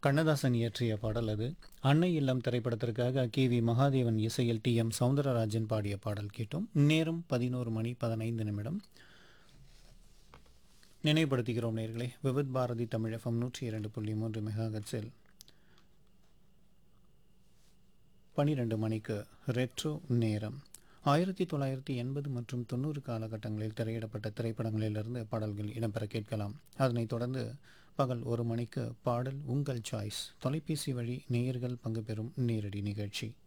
கண்ணதாசன் இயற்றிய பாடல் அது அன்னை இல்லம் திரைப்படத்திற்காக கே வி மகாதேவன் இசையில் டி எம் சவுந்தரராஜன் பாடிய பாடல் கேட்டோம் நேரம் பதினோரு மணி பதினைந்து நிமிடம் நினைவுபடுத்துகிறோம் நேர்களே விவித் பாரதி தமிழ் எஃப்எம் நூற்றி இரண்டு புள்ளி மூன்று மெகாகட்ஸில் பனிரெண்டு மணிக்கு ரெட்ரோ நேரம் ஆயிரத்தி தொள்ளாயிரத்தி எண்பது மற்றும் தொண்ணூறு காலகட்டங்களில் திரையிடப்பட்ட திரைப்படங்களிலிருந்து பாடல்கள் இடம்பெற கேட்கலாம் அதனைத் தொடர்ந்து பகல் ஒரு மணிக்கு பாடல் உங்கள் சாய்ஸ் தொலைபேசி வழி நேயர்கள் பங்கு பெறும் நேரடி நிகழ்ச்சி